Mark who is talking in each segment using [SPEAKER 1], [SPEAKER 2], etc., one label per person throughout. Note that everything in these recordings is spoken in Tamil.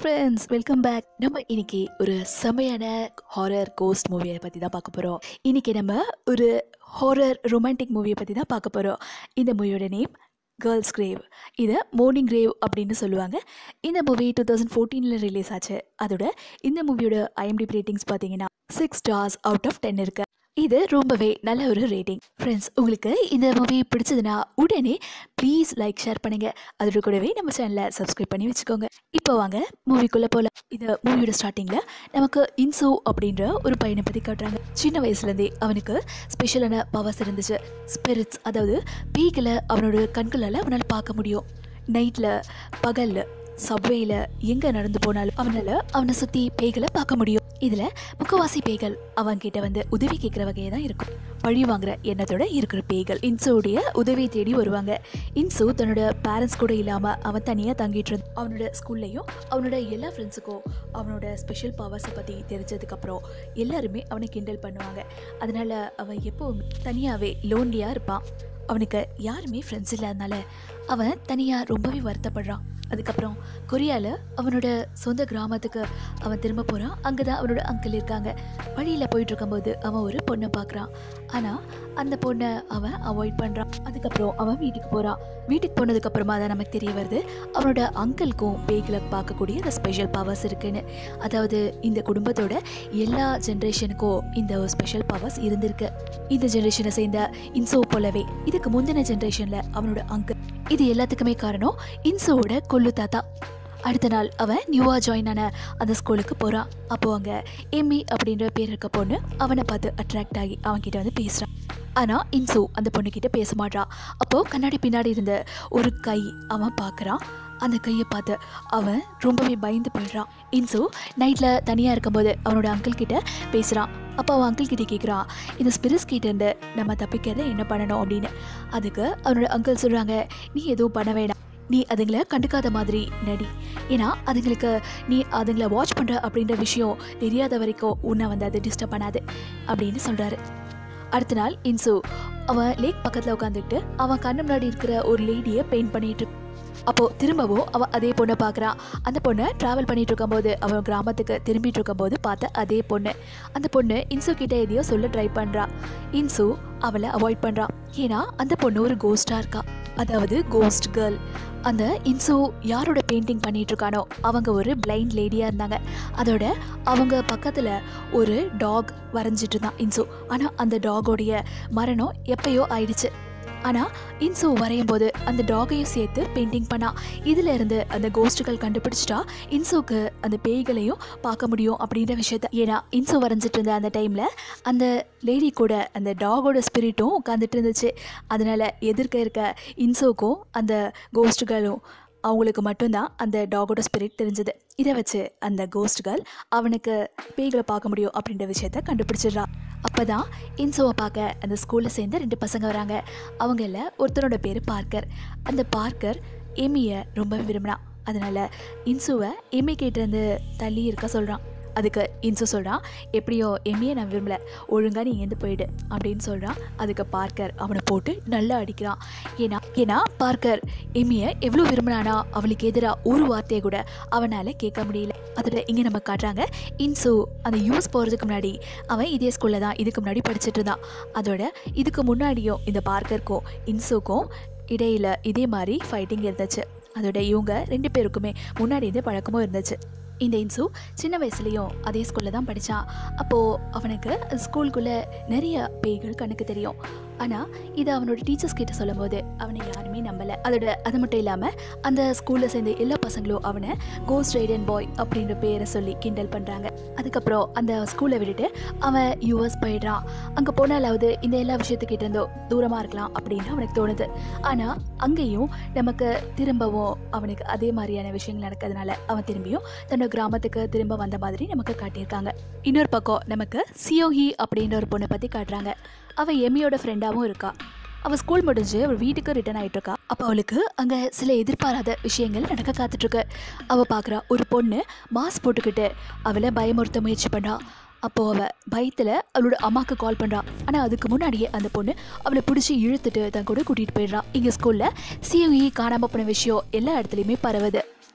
[SPEAKER 1] ஃப்ரெண்ட்ஸ் வெல்கம் பேக் நம்ம இன்னைக்கு ஒரு செமையான ஹாரர் கோஸ்ட் மூவியை பற்றி தான் பார்க்க போகிறோம் இன்னைக்கு நம்ம ஒரு ஹாரர் ரொமான்டிக் மூவியை பற்றி தான் பார்க்க போகிறோம் இந்த மூவியோட நேம் கேர்ள்ஸ் கிரேவ் இதை மார்னிங் கிரேவ் அப்படின்னு சொல்லுவாங்க இந்த மூவி டூ தௌசண்ட் ஃபோர்டீனில் ரிலீஸ் ஆச்சு அதோட இந்த மூவியோட ஐஎம்டிபி ரேட்டிங்ஸ் பார்த்தீங்கன்னா six stars out of ten இருக்கு இது ரொம்பவே நல்ல ஒரு ரேட்டிங் ஃப்ரெண்ட்ஸ் உங்களுக்கு இந்த மூவி பிடிச்சதுன்னா உடனே ப்ளீஸ் லைக் ஷேர் பண்ணுங்க அதோட கூடவே நம்ம சேனலை சப்ஸ்கிரைப் பண்ணி வச்சுக்கோங்க இப்போ வாங்க மூவிக்குள்ளே போகலாம் இந்த மூவியோட ஸ்டார்டிங்கில் நமக்கு இன்சு அப்படின்ற ஒரு பையனை பற்றி காட்டுறாங்க சின்ன வயசுலேருந்தே அவனுக்கு ஸ்பெஷலான பவர்ஸ் இருந்துச்சு ஸ்பிரிட்ஸ் அதாவது பீகளை அவனோட கண்களால் அவனால் பார்க்க முடியும் நைட்டில் பகலில் சப்வேயில் எங்கே நடந்து போனாலும் அவனால் அவனை சுற்றி பேய்களை பார்க்க முடியும் இதில் முக்கவாசி பேய்கள் அவன்கிட்ட வந்து உதவி கேட்குற வகையை தான் இருக்கும் பழி வாங்குற எண்ணத்தோட இருக்கிற பேய்கள் இன்சுடைய உதவி தேடி வருவாங்க இன்சு தன்னோட பேரண்ட்ஸ் கூட இல்லாமல் அவன் தனியாக தங்கிட்டு இருந்தான் அவனோட ஸ்கூல்லையும் அவனோட எல்லா ஃப்ரெண்ட்ஸுக்கும் அவனோட ஸ்பெஷல் பவர்ஸை பற்றி தெரிஞ்சதுக்கப்புறம் எல்லாருமே அவனை கிண்டல் பண்ணுவாங்க அதனால் அவன் எப்போவுமே தனியாகவே லோன்லியாக இருப்பான் அவனுக்கு யாருமே ஃப்ரெண்ட்ஸ் இல்லாதனால அவன் தனியாக ரொம்பவே வருத்தப்படுறான் அதுக்கப்புறம் கொரியாவில் அவனோட சொந்த கிராமத்துக்கு அவன் திரும்ப போகிறான் அங்கே தான் அவனோட அங்கிள் இருக்காங்க வழியில் போயிட்டு இருக்கும்போது அவன் ஒரு பொண்ணை பார்க்குறான் ஆனால் அந்த பொண்ணை அவன் அவாய்ட் பண்ணுறான் அதுக்கப்புறம் அவன் வீட்டுக்கு போகிறான் வீட்டுக்கு போனதுக்கப்புறமா தான் நமக்கு தெரிய வருது அவனோட அங்கிள்க்கும் பேய்களை பார்க்கக்கூடிய அந்த ஸ்பெஷல் பவர்ஸ் இருக்குன்னு அதாவது இந்த குடும்பத்தோட எல்லா ஜென்ரேஷனுக்கும் இந்த ஸ்பெஷல் பவர்ஸ் இருந்திருக்கு இந்த ஜென்ரேஷனை சேர்ந்த இன்சோ போலவே இதுக்கு முந்தின ஜென்ரேஷனில் அவனோட அங்கிள் இது எல்லாத்துக்குமே காரணம் இன்சோவோட கொல்லு தாத்தா அடுத்த நாள் அவன் நியூவாக ஜாயின் ஆன அந்த ஸ்கூலுக்கு போகிறான் அப்போது அங்கே எம்மி அப்படின்ற பேர் இருக்க பொண்ணு அவனை பார்த்து அட்ராக்ட் ஆகி அவன்கிட்ட வந்து பேசுகிறான் ஆனால் இன்சு அந்த பொண்ணுக்கிட்ட பேச மாட்டான் அப்போது கண்ணாடி பின்னாடி இருந்த ஒரு கை அவன் பார்க்குறான் அந்த கையை பார்த்து அவன் ரொம்பவே பயந்து போயிடுறான் இன்சு நைட்டில் தனியாக இருக்கும்போது அவனோட அங்கிள் கிட்ட பேசுகிறான் அப்போ அவன் அங்கிள் கிட்ட கேட்குறான் இந்த ஸ்பிரிட்ஸ் கிட்டேருந்து நம்ம தப்பிக்கிறத என்ன பண்ணணும் அப்படின்னு அதுக்கு அவனோட அங்கிள் சொல்கிறாங்க நீ எதுவும் பண்ண வேண்டாம் நீ அதுங்களை கண்டுக்காத மாதிரி நடி ஏன்னா அதுங்களுக்கு நீ அதுங்களை வாட்ச் பண்ணுற அப்படின்ற விஷயம் தெரியாத வரைக்கும் உன்னை வந்து அது டிஸ்டர்ப் பண்ணாது அப்படின்னு சொல்கிறாரு அடுத்த நாள் இன்சு அவன் லேக் பக்கத்தில் உட்காந்துக்கிட்டு அவன் கண்ணு முன்னாடி இருக்கிற ஒரு லேடியை பெயிண்ட் பண்ணிட்டு இருக்கு. அப்போ திரும்பவும் அவன் அதே பொண்ணை பார்க்குறான் அந்த பொண்ணை ட்ராவல் பண்ணிட்டு இருக்கும்போது அவன் கிராமத்துக்கு திரும்பிட்டு இருக்கும்போது பார்த்த அதே பொண்ணு அந்த பொண்ணு இன்சு கிட்ட எதையோ சொல்ல ட்ரை பண்ணுறா இன்சு அவளை அவாய்ட் பண்ணுறான் ஏன்னா அந்த பொண்ணு ஒரு கோஸ்டாக இருக்கா அதாவது கோஸ்ட் கேர்ள் அந்த இன்சு யாரோட பெயிண்டிங் பண்ணிட்டு இருக்கானோ அவங்க ஒரு பிளைண்ட் லேடியாக இருந்தாங்க அதோட அவங்க பக்கத்தில் ஒரு டாக் வரைஞ்சிட்டு இருந்தான் இன்சு ஆனால் அந்த டாகோடைய மரணம் எப்பயோ ஆயிடுச்சு ஆனால் இன்சு வரையும் போது அந்த டாகையும் சேர்த்து பெயிண்டிங் பண்ணா இதுல இருந்து அந்த கோஸ்ட்டுகள் கண்டுபிடிச்சிட்டா இன்சுக்கு அந்த பேய்களையும் பார்க்க முடியும் அப்படின்ற விஷயத்த ஏன்னா இன்சு வரைஞ்சிட்டு இருந்த அந்த டைமில் அந்த லேடி கூட அந்த டாகோட ஸ்பிரிட்டும் உட்காந்துட்டு இருந்துச்சு அதனால் எதிர்க்க இருக்க இன்சுக்கும் அந்த கோஸ்ட்டுகளும் அவங்களுக்கு மட்டும்தான் அந்த டாகோட ஸ்பிரிட் தெரிஞ்சது இதை வச்சு அந்த கோஸ்ட்கள் அவனுக்கு பேய்களை பார்க்க முடியும் அப்படின்ற விஷயத்த கண்டுபிடிச்சிடுறான் அப்போ தான் இன்சோவை பார்க்க அந்த ஸ்கூலில் சேர்ந்து ரெண்டு பசங்க வராங்க அவங்கள ஒருத்தரோட பேர் பார்க்கர் அந்த பார்க்கர் எமியை ரொம்ப விரும்பினான் அதனால் இன்சுவை எமி கிட்டேருந்து தள்ளி இருக்க சொல்கிறான் அதுக்கு இன்சு சொல்கிறான் எப்படியோ எம்மியை நான் விரும்பல ஒழுங்காக நீ எந்து போயிடு அப்படின்னு சொல்கிறான் அதுக்கு பார்க்கர் அவனை போட்டு நல்லா அடிக்கிறான் ஏன்னா ஏன்னா பார்க்கர் எம்மியை எவ்வளோ விரும்பினானா அவளுக்கு எதிராக ஒரு வார்த்தையை கூட அவனால் கேட்க முடியல அதோட இங்கே நம்ம காட்டுறாங்க இன்சு அந்த யூஸ் போகிறதுக்கு முன்னாடி அவன் இதே ஸ்கூலில் தான் இதுக்கு முன்னாடி படிச்சுட்டு இருந்தான் அதோட இதுக்கு முன்னாடியும் இந்த பார்க்கருக்கும் இன்சுக்கும் இடையில இதே மாதிரி ஃபைட்டிங் இருந்துச்சு அதோட இவங்க ரெண்டு பேருக்குமே முன்னாடி இருந்தே பழக்கமும் இருந்துச்சு இந்த இன்சு சின்ன வயசுலேயும் அதே ஸ்கூலில் தான் படித்தான் அப்போது அவனுக்கு ஸ்கூலுக்குள்ளே நிறைய பேய்கள் கணக்கு தெரியும் ஆனால் இது அவனோட டீச்சர்ஸ் கிட்ட சொல்லும்போது அவனை யாருமே நம்பலை அதோட அது மட்டும் இல்லாமல் அந்த ஸ்கூலில் சேர்ந்த எல்லா பசங்களும் அவனை கோஸ்ட் ரைடன் பாய் அப்படின்ற பேரை சொல்லி கிண்டல் பண்ணுறாங்க அதுக்கப்புறம் அந்த ஸ்கூலை விட்டுட்டு அவன் யூஎஸ் போயிடுறான் அங்கே போனாலாவது இந்த எல்லா விஷயத்துக்கிட்ட இருந்தோ தூரமாக இருக்கலாம் அப்படின்னு அவனுக்கு தோணுது ஆனால் அங்கேயும் நமக்கு திரும்பவும் அவனுக்கு அதே மாதிரியான விஷயங்கள் நடக்கிறதுனால அவன் திரும்பியும் தன்னோட கிராமத்துக்கு திரும்ப வந்த மாதிரி நமக்கு காட்டியிருக்காங்க இன்னொரு பக்கம் நமக்கு சியோஹி அப்படின்ற ஒரு பொண்ணை பற்றி காட்டுறாங்க அவள் எமியோட ஃப்ரெண்டாகவும் இருக்கா அவள் ஸ்கூல் முடிஞ்சு அவள் வீட்டுக்கு ரிட்டர்ன் ஆகிட்டு இருக்கா அப்போ அவளுக்கு அங்கே சில எதிர்பாராத விஷயங்கள் நடக்க காத்துட்ருக்கு அவள் பார்க்குறா ஒரு பொண்ணு மாஸ்க் போட்டுக்கிட்டு அவளை பயமுறுத்த முயற்சி பண்ணா அப்போது அவள் பயத்தில் அவளோட அம்மாவுக்கு கால் பண்ணுறா ஆனால் அதுக்கு முன்னாடியே அந்த பொண்ணு அவளை பிடிச்சி இழுத்துட்டு தன் கூட கூட்டிகிட்டு போயிடுறான் இங்கே ஸ்கூலில் சிஎம்இ காணாமல் போன விஷயம் எல்லா இடத்துலையுமே பரவுது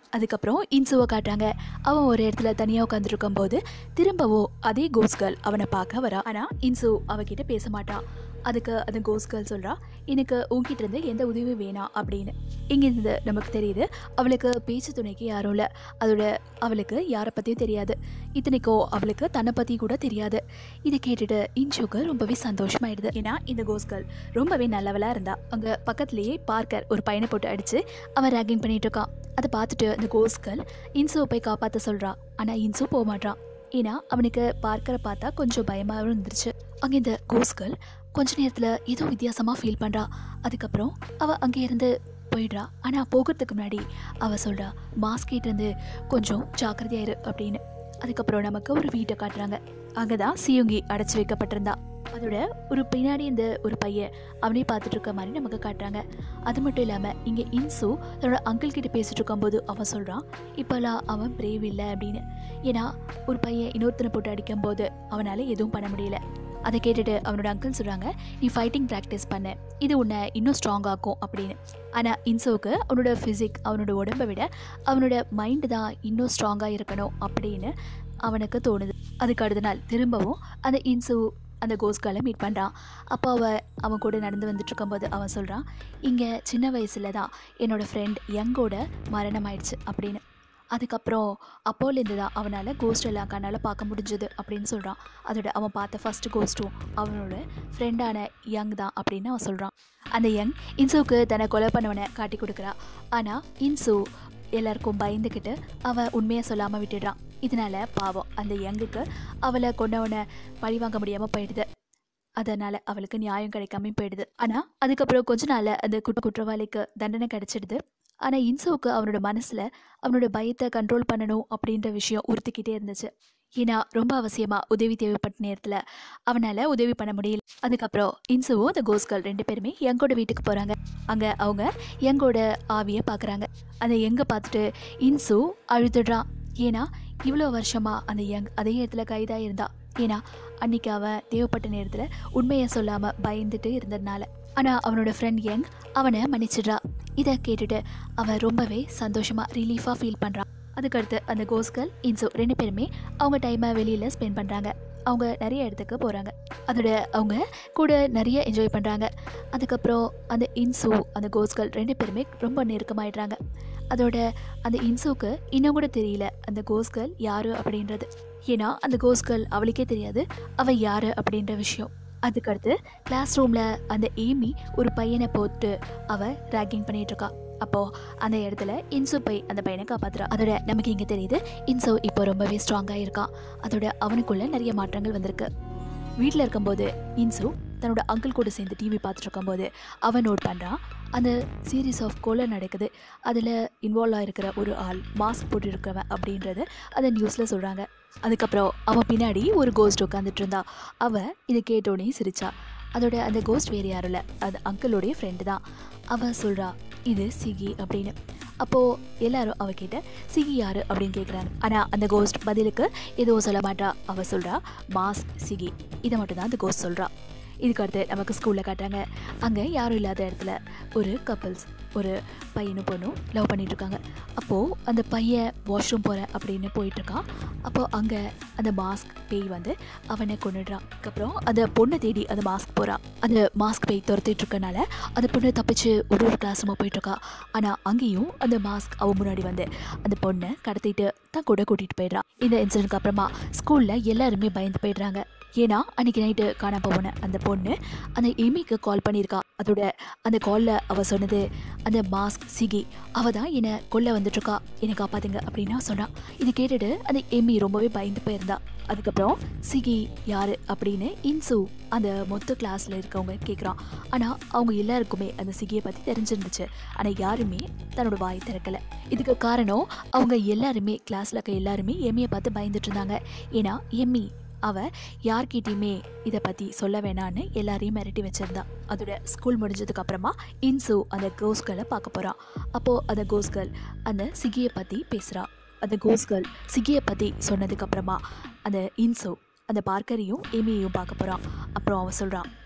[SPEAKER 1] அதுக்கப்புறம் இன்சுவை காட்டுறாங்க அவன் ஒரு இடத்துல தனியாக உட்காந்துருக்கும் போது திரும்பவும் அதே கோஸ் கேர்ள் அவனை பார்க்க வரா ஆனால் இன்சு அவகிட்ட பேச மாட்டான் அதுக்கு அந்த கோஸ் கேர்ள் சொல்கிறா எனக்கு உன்கிட்ட இருந்து எந்த உதவியும் வேணாம் அப்படின்னு இங்கேருந்து நமக்கு தெரியுது அவளுக்கு பேச்சு துணைக்கு யாரும் இல்லை அதோட அவளுக்கு யாரை பற்றியும் தெரியாது இத்தனைக்கோ அவளுக்கு தன்னை பற்றி கூட தெரியாது இதை கேட்டுட்டு இன்சுக்கு ரொம்பவே சந்தோஷமாயிடுது ஏன்னா இந்த கோஸ் கேர்ள் ரொம்பவே நல்லவளாக இருந்தா அங்கே பக்கத்துலேயே பார்க்கர் ஒரு பையனை போட்டு அடித்து அவன் ரேக்கிங் பண்ணிட்டு இருக்கான் அதை பார்த்துட்டு அந்த கோஸ் கேர்ள் இன்சுவை போய் காப்பாற்ற சொல்கிறா ஆனால் இன்சு போக மாட்டான் ஏன்னா அவனுக்கு பார்க்கரை பார்த்தா கொஞ்சம் பயமாகவும் இருந்துருச்சு அங்கே இந்த கோஸ்கள் கொஞ்ச நேரத்தில் ஏதோ வித்தியாசமாக ஃபீல் பண்ணுறா அதுக்கப்புறம் அவள் அங்கே இருந்து போயிடுறா ஆனால் போகிறதுக்கு முன்னாடி அவள் சொல்கிறா மாஸ்கிட்ட இருந்து கொஞ்சம் ஜாக்கிரதையாயிரு அப்படின்னு அதுக்கப்புறம் நமக்கு ஒரு வீட்டை காட்டுறாங்க அங்கே தான் சியுங்கி அடைச்சி வைக்கப்பட்டிருந்தா அதோட ஒரு பின்னாடி இந்த ஒரு பையன் அவனே பார்த்துட்டு இருக்க மாதிரி நமக்கு காட்டுறாங்க அது மட்டும் இல்லாமல் இங்கே இன்சு தன்னோட அங்கிள் கிட்ட பேசிட்டு இருக்கும்போது அவன் சொல்கிறான் இப்போல்லாம் அவன் பிரேவ் இல்லை அப்படின்னு ஏன்னா ஒரு பையன் இன்னொருத்தனை போட்டு அடிக்கும்போது அவனால் எதுவும் பண்ண முடியல அதை கேட்டுட்டு அவனோட அங்கிள் சொல்கிறாங்க நீ ஃபைட்டிங் ப்ராக்டிஸ் பண்ண இது உன்னை இன்னும் ஸ்ட்ராங் ஆக்கும் அப்படின்னு ஆனால் இன்சோவுக்கு அவனோட ஃபிசிக் அவனோட உடம்பை விட அவனோட மைண்டு தான் இன்னும் ஸ்ட்ராங்காக இருக்கணும் அப்படின்னு அவனுக்கு தோணுது அதுக்கு அடுத்த நாள் திரும்பவும் அந்த இன்சு அந்த கோஸ்காலை மீட் பண்ணுறான் அப்போ அவ அவன் கூட நடந்து வந்துட்டு இருக்கும்போது அவன் சொல்கிறான் இங்கே சின்ன வயசில் தான் என்னோடய ஃப்ரெண்ட் யங்கோட மரணம் ஆயிடுச்சு அப்படின்னு அதுக்கப்புறம் அப்போலேருந்து தான் அவனால் கோஸ்ட் எல்லாம் கண்ணால் பார்க்க முடிஞ்சது அப்படின்னு சொல்கிறான் அதோட அவன் பார்த்த ஃபஸ்ட்டு கோஸ்ட்டும் அவனோட ஃப்ரெண்டான யங் தான் அப்படின்னு அவன் சொல்கிறான் அந்த யங் இன்சுவுக்கு தன்னை கொலை பண்ணவனை காட்டி கொடுக்குறா ஆனால் இன்சு எல்லாருக்கும் பயந்துக்கிட்டு அவன் உண்மையை சொல்லாமல் விட்டுடுறான் இதனால பாவம் அந்த யங்குக்கு அவளை கொண்டவனை பழி வாங்க முடியாமல் போயிடுது அதனால் அவளுக்கு நியாயம் கிடைக்காம போயிடுது ஆனால் அதுக்கப்புறம் கொஞ்ச நாள் அந்த குற்ற குற்றவாளிக்கு தண்டனை கிடைச்சிடுது ஆனால் இன்சுவுக்கு அவனோட மனசில் அவனோட பயத்தை கண்ட்ரோல் பண்ணணும் அப்படின்ற விஷயம் உறுத்திக்கிட்டே இருந்துச்சு ஏன்னா ரொம்ப அவசியமாக உதவி தேவைப்பட்ட நேரத்தில் அவனால் உதவி பண்ண முடியல அதுக்கப்புறம் இன்சுவும் அந்த கோஸ்கள் ரெண்டு பேருமே எங்கோட வீட்டுக்கு போகிறாங்க அங்கே அவங்க எங்கோட ஆவியை பார்க்குறாங்க அந்த எங்க பார்த்துட்டு இன்சு அழுதுடுறான் ஏன்னா இவ்வளோ வருஷமாக அந்த யங் அதே இடத்துல கைதாக இருந்தா ஏன்னா அன்னைக்கு அவன் தேவைப்பட்ட நேரத்தில் உண்மையை சொல்லாமல் பயந்துட்டு இருந்ததுனால ஆனால் அவனோட ஃப்ரெண்ட் யங் அவனை மன்னிச்சிடுறா இதை கேட்டுட்டு அவன் ரொம்பவே சந்தோஷமாக ரிலீஃபாக ஃபீல் பண்ணுறான் அதுக்கடுத்து அந்த கோஸ்கள் இன்சோ ரெண்டு பேருமே அவங்க டைமை வெளியில் ஸ்பெண்ட் பண்ணுறாங்க அவங்க நிறைய இடத்துக்கு போகிறாங்க அதோட அவங்க கூட நிறைய என்ஜாய் பண்ணுறாங்க அதுக்கப்புறம் அந்த இன்சு அந்த கோஸ்கள் ரெண்டு பேருமே ரொம்ப நெருக்கமாயிடுறாங்க அதோட அந்த இன்சுக்கு இன்னும் கூட தெரியல அந்த கோஸ்கள் யாரு அப்படின்றது ஏன்னா அந்த கோஸ்கள் அவளுக்கே தெரியாது அவ யாரு அப்படின்ற விஷயம் அதுக்கடுத்து கிளாஸ் ரூமில் அந்த ஏமி ஒரு பையனை போட்டு அவ ரேக்கிங் பண்ணிட்டு இருக்கா அப்போ அந்த இடத்துல இன்சு போய் அந்த பையனை காப்பாத்துறா அதோட நமக்கு இங்கே தெரியுது இன்சு இப்போ ரொம்பவே ஸ்ட்ராங்காக இருக்கான் அதோட அவனுக்குள்ள நிறைய மாற்றங்கள் வந்திருக்கு வீட்டில் இருக்கும்போது இன்சு தன்னோட அங்கிள் கூட சேர்ந்து டிவி பார்த்துட்டு இருக்கும்போது அவன் நோட் பண்ணுறான் அந்த சீரீஸ் ஆஃப் கொலை நடக்குது அதில் இன்வால்வ் ஆகிருக்கிற ஒரு ஆள் மாஸ்க் போட்டு இருக்கவன் அப்படின்றத அந்த நியூஸில் சொல்கிறாங்க அதுக்கப்புறம் அவன் பின்னாடி ஒரு கோஸ்ட் உட்காந்துட்டு இருந்தா அவன் இதை கேட்டோடனே சிரிச்சா அதோட அந்த கோஸ்ட் வேறு யாரும் இல்லை அது அங்கிளோடைய ஃப்ரெண்டு தான் அவன் சொல்கிறா இது சிகி அப்படின்னு அப்போது எல்லாரும் அவகிட்ட சிகி யாரு அப்படின்னு கேட்குறாங்க ஆனால் அந்த கோஸ்ட் பதிலுக்கு எதுவும் சொல்ல மாட்டா அவ சொல்கிறா மாஸ்க் சிகி இதை மட்டும் தான் அந்த கோஸ்ட் சொல்கிறா இதுக்கு அடுத்து நமக்கு ஸ்கூலில் காட்டுறாங்க அங்கே யாரும் இல்லாத இடத்துல ஒரு கப்பல்ஸ் ஒரு பையனும் பொண்ணும் லவ் பண்ணிட்டு இருக்காங்க அப்போது அந்த பையன் வாஷ்ரூம் போகிறேன் அப்படின்னு போயிட்டுருக்கான் அப்போது அங்கே அந்த மாஸ்க் பேய் வந்து அவனை கொண்டுடுறான் அதுக்கப்புறம் அந்த பொண்ணை தேடி அந்த மாஸ்க் போகிறான் அந்த மாஸ்க் பேய் துரத்திட்டு இருக்கனால அந்த பொண்ணு தப்பிச்சு ஒரு ஒரு கிளாஸ் ரூமாக போயிட்டுருக்கா ஆனால் அங்கேயும் அந்த மாஸ்க் அவன் முன்னாடி வந்து அந்த பொண்ணை கடத்திட்டு தான் கூட கூட்டிகிட்டு போயிடுறான் இந்த இன்சிடென்ட்க்கு அப்புறமா ஸ்கூலில் எல்லாருமே பயந்து போயிடுறாங்க ஏன்னா அன்னைக்கு நைட்டு காணாம போன அந்த பொண்ணு அந்த எமிக்கு கால் பண்ணியிருக்கா அதோட அந்த காலில் அவ சொன்னது அந்த மாஸ்க் சிகி அவ தான் என்னை கொல்ல வந்துட்டுருக்கா என்னை காப்பாத்துங்க அப்படின்னு சொன்னான் இது கேட்டுட்டு அந்த எமி ரொம்பவே பயந்து போயிருந்தா அதுக்கப்புறம் சிகி யாரு அப்படின்னு இன்சு அந்த மொத்த கிளாஸில் இருக்கவங்க கேட்குறான் ஆனால் அவங்க எல்லாருக்குமே அந்த சிகியை பற்றி தெரிஞ்சிருந்துச்சு ஆனால் யாருமே தன்னோட வாய் திறக்கலை இதுக்கு காரணம் அவங்க எல்லாருமே கிளாஸில் இருக்க எல்லாருமே எம்மியை பார்த்து பயந்துட்டு இருந்தாங்க ஏன்னா எம்மி அவ யார்கிட்டயுமே இதை பற்றி சொல்ல வேணான்னு எல்லாரையும் மிரட்டி வச்சிருந்தா அதோட ஸ்கூல் முடிஞ்சதுக்கு அப்புறமா இன்சு அந்த கோஸ்களை பார்க்க போகிறான் அப்போது அந்த கோஸ்கள் அந்த சிகியை பற்றி பேசுகிறா அந்த கோஸ்கள் சிகியை பற்றி சொன்னதுக்கு அப்புறமா அந்த இன்சு அந்த பார்க்கரையும் எமியையும் பார்க்க போகிறான் அப்புறம் அவன் சொல்கிறான்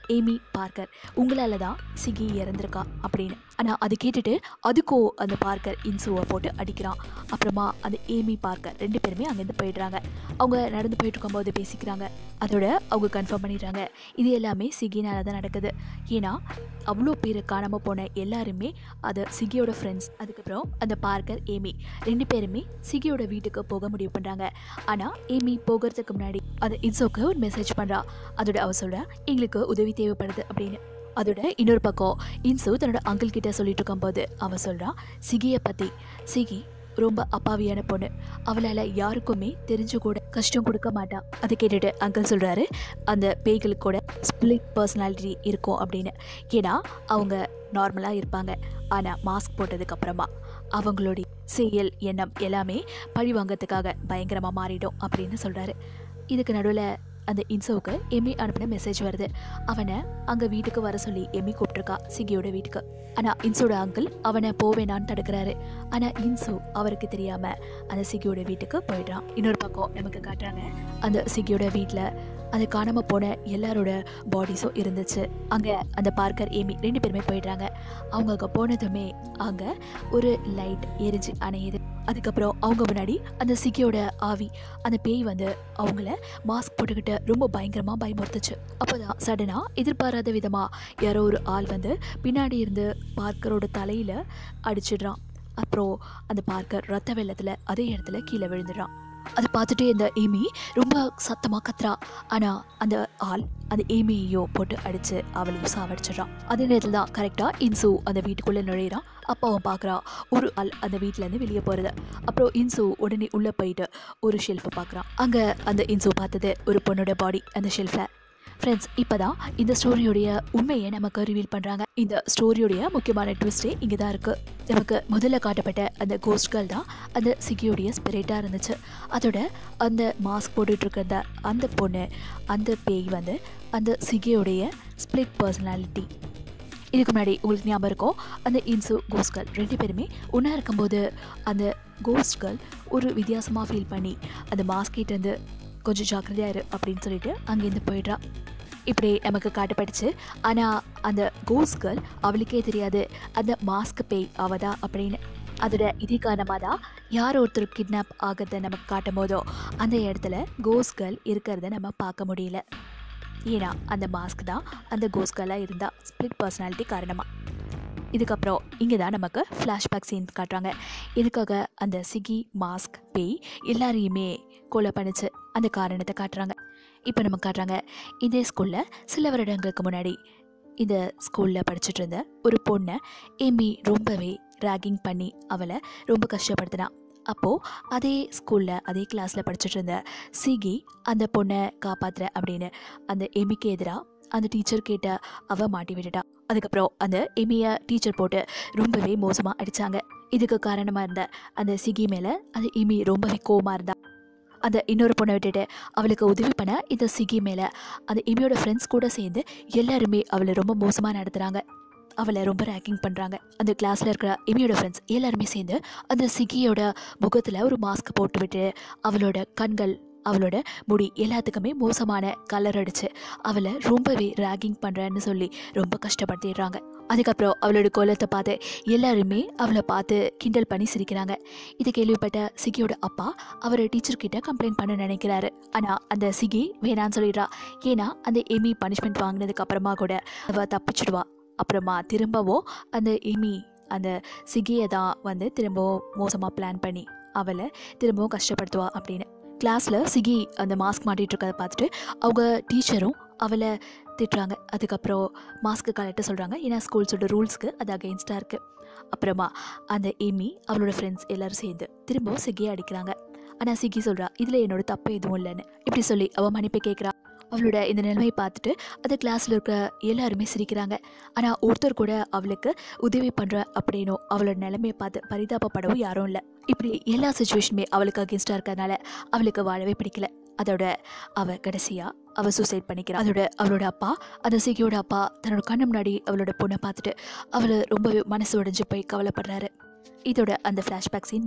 [SPEAKER 1] ஏமி பார்க்கர் உங்களால தான் சிகி இறந்துருக்கா அப்படின்னு ஆனால் அது கேட்டுட்டு அதுக்கோ அந்த பார்க்கர் இன்சுவை போட்டு அடிக்கிறான் அப்புறமா அந்த ஏமி பார்க்கர் ரெண்டு பேருமே அங்கேருந்து போயிடுறாங்க அவங்க நடந்து போயிட்டு இருக்கும்போது பேசிக்கிறாங்க அதோட அவங்க கன்ஃபார்ம் பண்ணிடுறாங்க இது எல்லாமே சிகினால தான் நடக்குது ஏன்னா அவ்வளோ பேர் காணாமல் போன எல்லாருமே அது சிகியோட ஃப்ரெண்ட்ஸ் அதுக்கப்புறம் அந்த பார்க்கர் ஏமி ரெண்டு பேருமே சிகியோட வீட்டுக்கு போக முடிவு பண்ணுறாங்க ஆனால் ஏமி போகிறதுக்கு முன்னாடி அது இன்சோக்கு ஒரு மெசேஜ் பண்ணுறா அதோட அவ சொல்கிறா எங்களுக்கு உதவி தேவைப்படுது அப்படின்னு அதோட இன்னொரு பக்கம் இன்சு தன்னோட அங்கிள் கிட்ட சொல்லிட்டு இருக்கும்போது அவ சொல்றா சிகியை பத்தி சிகி ரொம்ப அப்பாவியான பொண்ணு அவளால் யாருக்குமே தெரிஞ்சு கூட கஷ்டம் கொடுக்க மாட்டா அதை கேட்டுட்டு அங்கிள் சொல்கிறாரு அந்த பேய்களுக்கு கூட ஸ்பிளிட் பர்சனாலிட்டி இருக்கும் அப்படின்னு ஏன்னா அவங்க நார்மலாக இருப்பாங்க ஆனால் மாஸ்க் போட்டதுக்கு அப்புறமா அவங்களுடைய செயல் எண்ணம் எல்லாமே பழி வாங்கறதுக்காக பயங்கரமாக மாறிடும் அப்படின்னு சொல்கிறாரு இதுக்கு நடுவில் அந்த இன்சோவுக்கு எமி அனுப்பின மெசேஜ் வருது அவனை அங்கே வீட்டுக்கு வர சொல்லி எமி கூப்பிட்டுருக்கா சிகியோட வீட்டுக்கு ஆனால் இன்சோட அங்கிள் அவனை போவேனான்னு தடுக்கிறாரு ஆனால் இன்சு அவருக்கு தெரியாமல் அந்த சிகியோட வீட்டுக்கு போயிடுறான் இன்னொரு பக்கம் நமக்கு காட்டுறாங்க அந்த சிகியோட வீட்டில் அது காணாமல் போன எல்லாரோட பாடிஸும் இருந்துச்சு அங்கே அந்த பார்க்கர் ஏமி ரெண்டு பேருமே போயிடுறாங்க அவங்க அங்கே போனதுமே அங்கே ஒரு லைட் எரிஞ்சு அணையுது அதுக்கப்புறம் அவங்க முன்னாடி அந்த சிக்கியோட ஆவி அந்த பேய் வந்து அவங்கள மாஸ்க் போட்டுக்கிட்டு ரொம்ப பயங்கரமாக பயமுறுத்துச்சு அப்போதான் சடனாக எதிர்பாராத விதமாக யாரோ ஒரு ஆள் வந்து பின்னாடி இருந்து பார்க்கரோட தலையில் அடிச்சிடுறான் அப்புறம் அந்த பார்க்கர் ரத்த வெள்ளத்தில் அதே இடத்துல கீழே விழுந்துடுறான் அதை பார்த்துட்டு இந்த ஏமி ரொம்ப சத்தமாக கத்துறா ஆனால் அந்த ஆள் அந்த ஏமியையோ போட்டு அடித்து அவளையும் சாவடிச்சிடுறான் அதே நேரத்தில் தான் கரெக்டாக இன்சு அந்த வீட்டுக்குள்ளே நுழையிறான் அப்போ அவன் பார்க்குறான் ஒரு ஆள் அந்த வீட்டிலேருந்து வெளியே போகிறது அப்புறம் இன்சு உடனே உள்ளே போயிட்டு ஒரு ஷெல்ஃபை பார்க்குறான் அங்கே அந்த இன்சு பார்த்தது ஒரு பொண்ணோட பாடி அந்த ஷெல்ஃபில் ஃப்ரெண்ட்ஸ் இப்போ தான் இந்த ஸ்டோரியோடைய உண்மையை நமக்கு ரிவீல் பண்ணுறாங்க இந்த ஸ்டோரியோடைய முக்கியமான ட்விஸ்டே இங்கே தான் இருக்குது நமக்கு முதல்ல காட்டப்பட்ட அந்த கோஸ்ட் கேர்ள் தான் அந்த சிகியோடைய ஸ்பிரிட்டாக இருந்துச்சு அதோட அந்த மாஸ்க் போட்டுட்டு இருக்கிற அந்த பொண்ணு அந்த பேய் வந்து அந்த சிகியோடைய ஸ்பிளிட் பர்சனாலிட்டி இதுக்கு முன்னாடி உங்களுக்கு ஞாபகம் இருக்கும் அந்த இன்சு கோஸ்ட் கேர்ள் ரெண்டு பேருமே ஒன்றா இருக்கும்போது அந்த கோஸ்ட் கேர்ள் ஒரு வித்தியாசமாக ஃபீல் பண்ணி அந்த மாஸ்கிட்டேருந்து கொஞ்சம் ஜாக்கிரதையாக இரு அப்படின்னு சொல்லிட்டு அங்கேருந்து போயிடுறா இப்படி நமக்கு காட்டப்பட்டுச்சு ஆனால் அந்த கோஸ் கேர்ள் அவளுக்கே தெரியாது அந்த மாஸ்க் பேய் அவதா அப்படின்னு அதோட இதே காரணமாக தான் யார் ஒருத்தர் கிட்னாப் ஆகிறத நமக்கு காட்டும் போதோ அந்த இடத்துல கோஸ் கேர்ள் இருக்கிறத நம்ம பார்க்க முடியல ஏன்னா அந்த மாஸ்க் தான் அந்த கோஸ் கேர்ளாக இருந்தா ஸ்பிளிட் பர்சனாலிட்டி காரணமாக இதுக்கப்புறம் இங்கே தான் நமக்கு ஃப்ளாஷ்பேக் சீன் காட்டுறாங்க இதுக்காக அந்த சிகி மாஸ்க் பேய் எல்லாரையுமே கொலை பண்ணுச்சு அந்த காரணத்தை காட்டுறாங்க இப்போ நம்ம காட்டுறாங்க இதே ஸ்கூலில் சில வருடங்களுக்கு முன்னாடி இந்த ஸ்கூலில் படிச்சுட்டு இருந்த ஒரு பொண்ணை ஏமி ரொம்பவே ராகிங் பண்ணி அவளை ரொம்ப கஷ்டப்படுத்தினான் அப்போது அதே ஸ்கூலில் அதே கிளாஸில் படிச்சுட்டு இருந்த சிகி அந்த பொண்ணை காப்பாத்துற அப்படின்னு அந்த எமிக்கு எதிராக அந்த டீச்சர் கேட்ட அவ மாட்டி விட்டுட்டா அதுக்கப்புறம் அந்த எமியை டீச்சர் போட்டு ரொம்பவே மோசமாக அடித்தாங்க இதுக்கு காரணமாக இருந்த அந்த சிகி மேலே அந்த எமி ரொம்பவே கோவமாக இருந்தா அந்த இன்னொரு பொண்ணை விட்டுட்டு அவளுக்கு உதவி பண்ண இந்த சிகி மேலே அந்த எமியோட ஃப்ரெண்ட்ஸ் கூட சேர்ந்து எல்லாருமே அவளை ரொம்ப மோசமாக நடத்துகிறாங்க அவளை ரொம்ப ரேக்கிங் பண்ணுறாங்க அந்த கிளாஸில் இருக்கிற எமியோட ஃப்ரெண்ட்ஸ் எல்லாருமே சேர்ந்து அந்த சிகியோட முகத்தில் ஒரு மாஸ்க் போட்டு விட்டு அவளோட கண்கள் அவளோட முடி எல்லாத்துக்குமே மோசமான கலர் அடிச்சு அவளை ரொம்பவே ரேகிங் பண்ணுறேன்னு சொல்லி ரொம்ப கஷ்டப்படுத்திடுறாங்க அதுக்கப்புறம் அவளோட கோலத்தை பார்த்து எல்லாருமே அவளை பார்த்து கிண்டல் பண்ணி சிரிக்கிறாங்க இதை கேள்விப்பட்ட சிகியோட அப்பா அவரை டீச்சர் கிட்ட கம்ப்ளைண்ட் பண்ண நினைக்கிறாரு ஆனால் அந்த சிகி வேணான்னு சொல்லிடுறா ஏன்னா அந்த எமி பனிஷ்மெண்ட் வாங்கினதுக்கு அப்புறமா கூட அவ தப்பிச்சிடுவா அப்புறமா திரும்பவும் அந்த எமி அந்த சிகியை தான் வந்து திரும்பவும் மோசமாக பிளான் பண்ணி அவளை திரும்பவும் கஷ்டப்படுத்துவா அப்படின்னு கிளாஸில் சிகி அந்த மாஸ்க் மாட்டிகிட்டு இருக்கதை பார்த்துட்டு அவங்க டீச்சரும் அவளை திட்டுறாங்க அதுக்கப்புறம் மாஸ்க்கு கலட்ட சொல்கிறாங்க ஏன்னா ஸ்கூல்ஸோட ரூல்ஸ்க்கு அது அகெயின்ஸ்டாக இருக்குது அப்புறமா அந்த எமி அவளோட ஃப்ரெண்ட்ஸ் எல்லாரும் சேர்ந்து திரும்பவும் சிகியை அடிக்கிறாங்க ஆனால் சிகி சொல்கிறா இதில் என்னோட தப்பு எதுவும் இல்லைன்னு இப்படி சொல்லி அவள் மன்னிப்பு கேட்குறா அவளோட இந்த நிலைமையை பார்த்துட்டு அந்த கிளாஸில் இருக்க எல்லாருமே சிரிக்கிறாங்க ஆனால் ஒருத்தர் கூட அவளுக்கு உதவி பண்ணுற அப்படின்னோ அவளோட நிலைமையை பார்த்து பரிதாபப்படவும் யாரும் இல்லை இப்படி எல்லா சுச்சுவேஷனுமே அவளுக்கு அகேன்ஸ்டாக இருக்கிறதுனால அவளுக்கு வாழவே பிடிக்கல அதோட அவ கடைசியா அவ சூசைட் பண்ணிக்கிறா அதோட அவளோட அப்பா அந்த சிகியோட அப்பா தன்னோட கண்ணு முன்னாடி அவளோட பொண்ணை பார்த்துட்டு அவளை ரொம்பவே மனசு உடைஞ்சு போய் கவலைப்படுறாரு இதோட அந்த ஃப்ளாஷ்பேக் சீன் முடியுது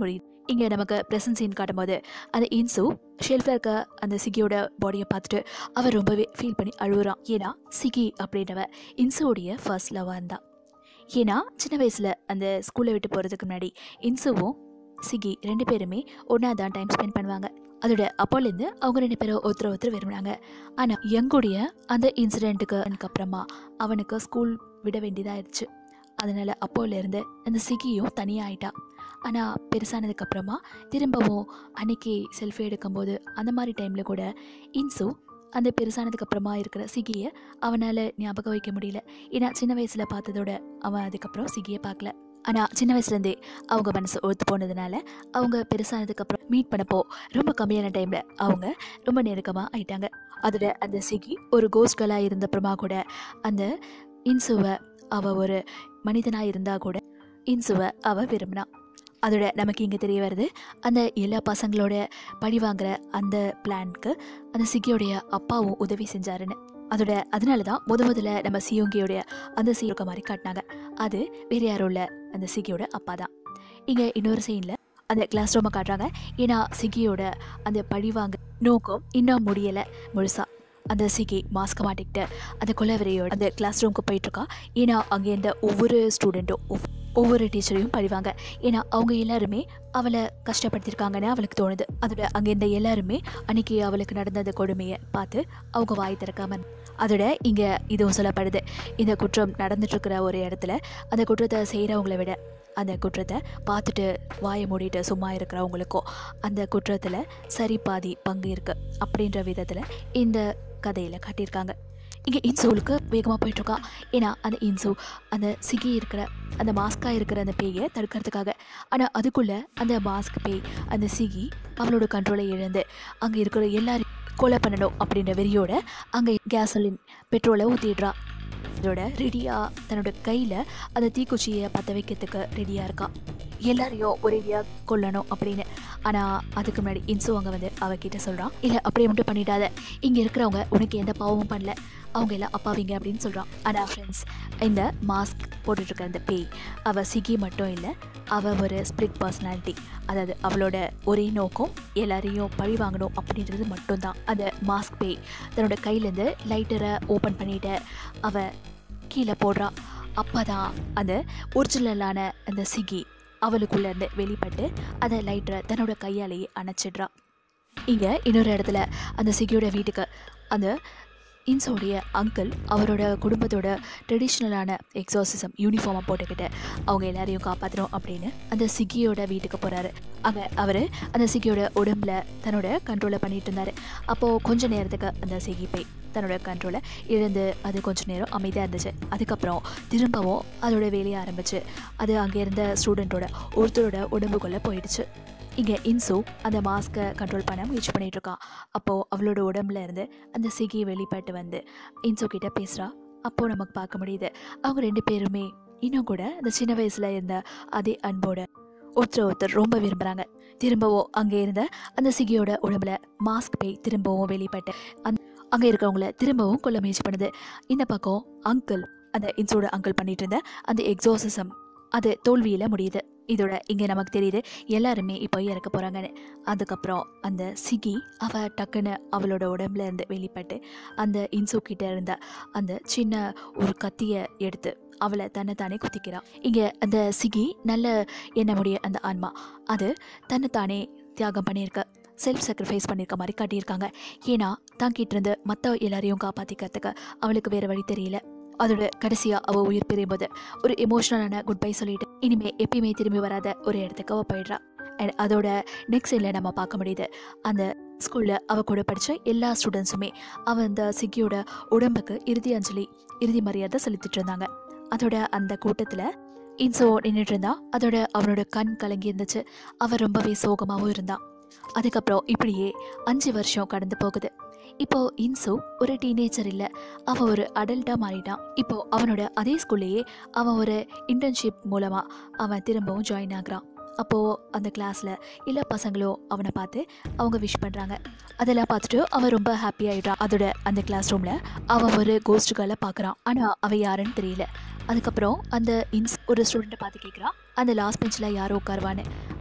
[SPEAKER 1] இங்கே நமக்கு ப்ரெசன்ட் சீன் காட்டும்போது அந்த இன்சு ஷெல்ஃபில் இருக்க அந்த சிகியோட பாடியை பார்த்துட்டு அவன் ரொம்பவே ஃபீல் பண்ணி அழுகுறான் ஏன்னா சிகி அப்படின்றவ இன்சுவோடைய ஃபர்ஸ்ட் லவ்வாக இருந்தா ஏன்னா சின்ன வயசில் அந்த ஸ்கூலை விட்டு போகிறதுக்கு முன்னாடி இன்சுவும் சிகி ரெண்டு பேருமே ஒன்றா தான் டைம் ஸ்பெண்ட் பண்ணுவாங்க அதோட அப்போலேருந்து அவங்க ரெண்டு பேரும் ஒருத்தர் ஒருத்தர் விரும்பினாங்க ஆனால் யங்குடைய அந்த இன்சிடெண்ட்டுக்கு அப்புறமா அவனுக்கு ஸ்கூல் விட வேண்டியதாயிருச்சு அதனால் அப்போலேருந்து அந்த சிகியும் தனியாக ஆயிட்டா ஆனால் பெருசானதுக்கப்புறமா திரும்பவும் அன்னைக்கு செல்ஃபி எடுக்கும்போது அந்த மாதிரி டைமில் கூட இன்சு அந்த பெருசானதுக்கப்புறமா இருக்கிற சிகியை அவனால் ஞாபகம் வைக்க முடியல ஏன்னா சின்ன வயசில் பார்த்ததோட அவன் அதுக்கப்புறம் சிகியை பார்க்கல ஆனால் சின்ன வயசுலேருந்தே அவங்க மனசு ஒத்து போனதுனால அவங்க பெருசானதுக்கப்புறம் மீட் பண்ணப்போ ரொம்ப கம்மியான டைமில் அவங்க ரொம்ப நெருக்கமாக ஆயிட்டாங்க அதோட அந்த சிகி ஒரு கோஸ்ட்களாக இருந்தப்புறமா கூட அந்த இன்சுவை அவள் ஒரு மனிதனாக இருந்தால் கூட இன்சுவை அவள் விரும்பினா அதோட நமக்கு இங்கே தெரிய வருது அந்த எல்லா பசங்களோட பழி வாங்குற அந்த பிளான்க்கு அந்த சிகியோடைய அப்பாவும் உதவி செஞ்சாருன்னு அதோட அதனால தான் முத முதல்ல நம்ம சியோங்கியோடைய அந்த சீருக்க மாதிரி காட்டினாங்க அது வேற யாரும் இல்லை அந்த சிகியோட அப்பா தான் இங்கே இன்னொரு சீனில் அந்த கிளாஸ் ரூமை காட்டுறாங்க ஏன்னா சிகியோட அந்த பழி வாங்க நோக்கம் இன்னும் முடியலை முழுசா அந்த சிகி மாஸ்க் மாட்டிக்கிட்டு அந்த கொலவரையோட அந்த கிளாஸ் ரூமுக்கு போயிட்டுருக்கா ஏன்னா அங்கே இருந்த ஒவ்வொரு ஸ்டூடெண்ட்டும் ஒவ்வொரு டீச்சரையும் பழிவாங்க ஏன்னா அவங்க எல்லாருமே அவளை கஷ்டப்படுத்தியிருக்காங்கன்னு அவளுக்கு தோணுது அதோட அங்கே இருந்த எல்லாருமே அன்னைக்கு அவளுக்கு நடந்த அந்த கொடுமையை பார்த்து அவங்க வாய் திறக்காம அதோட இங்கே இதுவும் சொல்லப்படுது இந்த குற்றம் நடந்துட்டுருக்கிற ஒரு இடத்துல அந்த குற்றத்தை செய்கிறவங்கள விட அந்த குற்றத்தை பார்த்துட்டு வாயை மூடிட்டு சும்மா இருக்கிறவங்களுக்கும் அந்த குற்றத்தில் சரி பாதி பங்கு இருக்குது அப்படின்ற விதத்தில் இந்த கதையில் காட்டியிருக்காங்க இங்கே இன்சூலுக்கு வேகமாக போயிட்டுருக்கா ஏன்னா அந்த இன்சு அந்த சிகி இருக்கிற அந்த மாஸ்காக இருக்கிற அந்த பேயை தடுக்கிறதுக்காக ஆனால் அதுக்குள்ளே அந்த மாஸ்க் பேய் அந்த சிகி அவளோட கண்ட்ரோலை இழந்து அங்கே இருக்கிற எல்லாரையும் கொலை பண்ணணும் அப்படின்ற வெறியோட அங்கே கேசலின் பெட்ரோலை ஊற்றிடுறா அதோட ரெடியாக தன்னோட கையில் அந்த தீக்குச்சியை பற்ற வைக்கிறதுக்கு ரெடியாக இருக்கா எல்லாரையும் ஒரேடியாக கொல்லணும் அப்படின்னு ஆனால் அதுக்கு முன்னாடி இன்சு அங்கே வந்து அவகிட்ட சொல்கிறான் இல்லை அப்படியே மட்டும் பண்ணிடாத இங்கே இருக்கிறவங்க உனக்கு எந்த பாவமும் பண்ணல அவங்க எல்லாம் அப்பாவிங்க அப்படின்னு சொல்கிறான் ஆனால் ஃப்ரெண்ட்ஸ் இந்த மாஸ்க் போட்டுட்ருக்க அந்த பேய் அவள் சிகி மட்டும் இல்லை அவள் ஒரு ஸ்பிரிட் பர்சனாலிட்டி அதாவது அவளோட ஒரே நோக்கம் எல்லாரையும் பழி வாங்கணும் அப்படின்றது மட்டும்தான் அந்த மாஸ்க் பேய் தன்னோட கையிலேருந்து லைட்டரை ஓப்பன் பண்ணிட்டு அவள் கீழே போடுறா அப்போ தான் அந்த ஒரிஜினலான அந்த சிகி அவளுக்குள்ளேருந்து வெளிப்பட்டு அந்த லைட்டரை தன்னோட கையாலேயே அணைச்சிடுறா இங்கே இன்னொரு இடத்துல அந்த சிகியோட வீட்டுக்கு அந்த இன்ஸோடைய அங்கிள் அவரோட குடும்பத்தோட ட்ரெடிஷ்னலான எக்ஸாசிசம் யூனிஃபார்மை போட்டுக்கிட்டு அவங்க எல்லாரையும் காப்பாற்றணும் அப்படின்னு அந்த சிகியோட வீட்டுக்கு போகிறாரு அங்கே அவர் அந்த சிகியோட உடம்புல தன்னோட கண்ட்ரோலை பண்ணிட்டு இருந்தார் அப்போது கொஞ்ச நேரத்துக்கு அந்த சிகி போய் தன்னோட கண்ட்ரோலை இழந்து அது கொஞ்ச நேரம் அமைதியாக இருந்துச்சு அதுக்கப்புறம் திரும்பவும் அதோட வேலையை ஆரம்பிச்சு அது அங்கே இருந்த ஸ்டூடெண்ட்டோட ஒருத்தரோட உடம்புக்குள்ளே போயிடுச்சு இங்கே இன்சு அந்த மாஸ்க்கை கண்ட்ரோல் பண்ண முயற்சி பண்ணிட்டு இருக்கான் அப்போது அவளோட உடம்புல இருந்து அந்த சிகி வெளிப்பட்டு வந்து இன்சு கிட்ட பேசுகிறா அப்போது நமக்கு பார்க்க முடியுது அவங்க ரெண்டு பேருமே இன்னும் கூட அந்த சின்ன வயசில் இருந்த அதே அன்போட ஒருத்தர் ஒருத்தர் ரொம்ப விரும்புகிறாங்க திரும்பவும் அங்கே இருந்த அந்த சிகியோட உடம்புல மாஸ்க் பேய் திரும்பவும் வெளிப்பட்டு அந் அங்கே இருக்கிறவங்கள திரும்பவும் கொல்ல முயற்சி பண்ணுது இந்த பக்கம் அங்கிள் அந்த இன்சோட அங்கிள் பண்ணிட்டு இருந்த அந்த எக்ஸாசிசம் அது தோல்வியில் முடியுது இதோட இங்கே நமக்கு தெரியுது எல்லாருமே இப்போ இறக்க போகிறாங்கன்னு அதுக்கப்புறம் அந்த சிகி அவ டக்குன்னு அவளோட உடம்புல இருந்து வெளிப்பட்டு அந்த இன்சு கிட்ட இருந்த அந்த சின்ன ஒரு கத்தியை எடுத்து அவளை தன்னை தானே குத்திக்கிறான் இங்கே அந்த சிகி நல்ல எண்ணமுடைய அந்த ஆன்மா அது தன்னைத்தானே தியாகம் பண்ணியிருக்க செல்ஃப் சாக்ரிஃபைஸ் பண்ணியிருக்க மாதிரி காட்டியிருக்காங்க ஏன்னா தாங்கிட்டு இருந்து மற்ற எல்லாரையும் காப்பாற்றிக்கிறதுக்கு அவளுக்கு வேறு வழி தெரியல அதோட கடைசியாக அவள் உயிர் பிரியும்போது ஒரு எமோஷ்னலான குட் பை சொல்லிட்டு இனிமே எப்பயுமே திரும்பி வராத ஒரு இடத்துக்கு அவள் போயிடுறா அண்ட் அதோட நெக்ஸ்ட் சைடில் நம்ம பார்க்க முடியுது அந்த ஸ்கூலில் அவ கூட படித்த எல்லா ஸ்டூடெண்ட்ஸுமே அவள் அந்த சிக்கியோட உடம்புக்கு இறுதி அஞ்சலி இறுதி மரியாதை செலுத்திட்டு இருந்தாங்க அதோட அந்த கூட்டத்தில் இன்சோ நின்றுட்டு இருந்தா அதோட அவனோட கண் கலங்கி இருந்துச்சு அவன் ரொம்பவே சோகமாகவும் இருந்தான் அதுக்கப்புறம் இப்படியே அஞ்சு வருஷம் கடந்து போகுது இப்போ இன்சு ஒரு டீனேஜர் இல்லை அவன் ஒரு அடல்ட்டாக மாறிட்டான் இப்போ அவனோட அதே ஸ்கூல்லையே அவன் ஒரு இன்டர்ன்ஷிப் மூலமாக அவன் திரும்பவும் ஜாயின் ஆகுறான் அப்போது அந்த கிளாஸில் எல்லா பசங்களும் அவனை பார்த்து அவங்க விஷ் பண்ணுறாங்க அதெல்லாம் பார்த்துட்டு அவன் ரொம்ப ஹாப்பி ஆகிடுறான் அதோட அந்த கிளாஸ் ரூமில் அவன் ஒரு கோஸ்ட் கேர்ளை பார்க்குறான் ஆனால் அவன் யாருன்னு தெரியல அதுக்கப்புறம் அந்த இன்ஸ் ஒரு ஸ்டூடெண்ட்டை பார்த்து கேட்குறான் அந்த லாஸ்ட் பெஞ்சில் யாரோ உட்காருவான்னு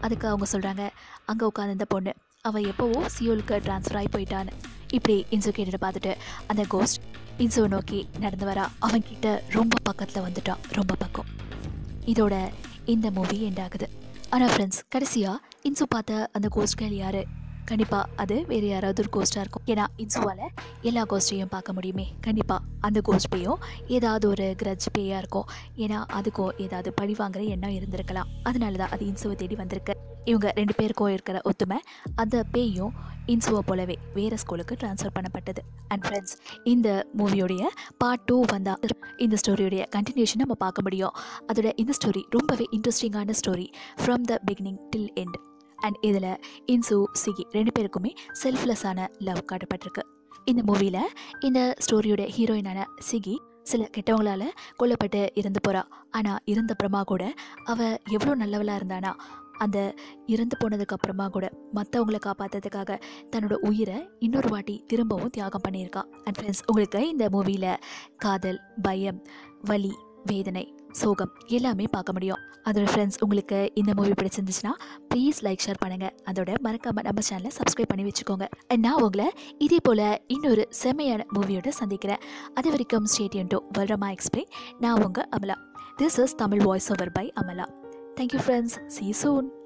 [SPEAKER 1] அதுக்கு அவங்க சொல்கிறாங்க அங்கே உட்காந்து பொண்ணு அவள் எப்போவோ சியோலுக்கு ட்ரான்ஸ்ஃபர் ஆகி போயிட்டான்னு இப்படி இன்சு கேட்டுட்டு பார்த்துட்டு அந்த கோஸ்ட் இன்சுவை நோக்கி நடந்து வரா அவன்கிட்ட ரொம்ப பக்கத்தில் வந்துட்டான் ரொம்ப பக்கம் இதோட இந்த மூவி எண்ட் ஆகுது ஆனால் ஃப்ரெண்ட்ஸ் கடைசியாக இன்சு பார்த்த அந்த கோஸ்ட் கேள் யார் கண்டிப்பாக அது வேறு யாராவது ஒரு கோஸ்ட்டாக இருக்கும் ஏன்னா இன்சுவால் எல்லா கோஸ்ட்டையும் பார்க்க முடியுமே கண்டிப்பாக அந்த கோஸ்ட் பேயும் ஏதாவது ஒரு கிரட்ஜ் பேயாக இருக்கும் ஏன்னா அதுக்கும் ஏதாவது பழி வாங்குற எண்ணம் இருந்திருக்கலாம் அதனால தான் அது இன்சுவை தேடி வந்திருக்கு இவங்க ரெண்டு பேருக்கும் இருக்கிற ஒத்துமை அந்த பேயும் இன்சுவை போலவே வேறு ஸ்கூலுக்கு ட்ரான்ஸ்ஃபர் பண்ணப்பட்டது அண்ட் ஃப்ரெண்ட்ஸ் இந்த மூவியோடைய பார்ட் டூ வந்தால் இந்த ஸ்டோரியோடைய கண்டினியூஷன் நம்ம பார்க்க முடியும் அதோட இந்த ஸ்டோரி ரொம்பவே இன்ட்ரெஸ்டிங்கான story from the beginning till end and இதில் இன்சு சிகி ரெண்டு பேருக்குமே செல்ஃப்லெஸ்ஸான லவ் காட்டப்பட்டிருக்கு இந்த மூவியில் இந்த ஸ்டோரியோட ஹீரோயினான சிகி சில கெட்டவங்களால் கொல்லப்பட்டு இறந்து போகிறா ஆனால் இறந்தப்புறமா கூட அவள் எவ்வளோ நல்லவளாக இருந்தானா அந்த இறந்து போனதுக்கு அப்புறமா கூட மற்றவங்கள காப்பாற்றுறதுக்காக தன்னோட உயிரை இன்னொரு வாட்டி திரும்பவும் தியாகம் பண்ணியிருக்கா அண்ட் ஃப்ரெண்ட்ஸ் உங்களுக்கு இந்த மூவியில் காதல் பயம் வலி வேதனை சோகம் எல்லாமே பார்க்க முடியும் அதோட ஃப்ரெண்ட்ஸ் உங்களுக்கு இந்த மூவி பிடிச்சிருந்துச்சுன்னா ப்ளீஸ் லைக் ஷேர் பண்ணுங்கள் அதோட மறக்காமல் நம்ம சேனலை சப்ஸ்கிரைப் பண்ணி வச்சுக்கோங்க And நான் உங்களை இதே போல் இன்னொரு செம்மையான மூவியோட சந்திக்கிறேன் அது வரைக்கும் ஸ்டேடியன் டு வல்ரமா எக்ஸ்பிளைன் நான் உங்கள் Amala this is Tamil voice over by Amala thank you friends see soon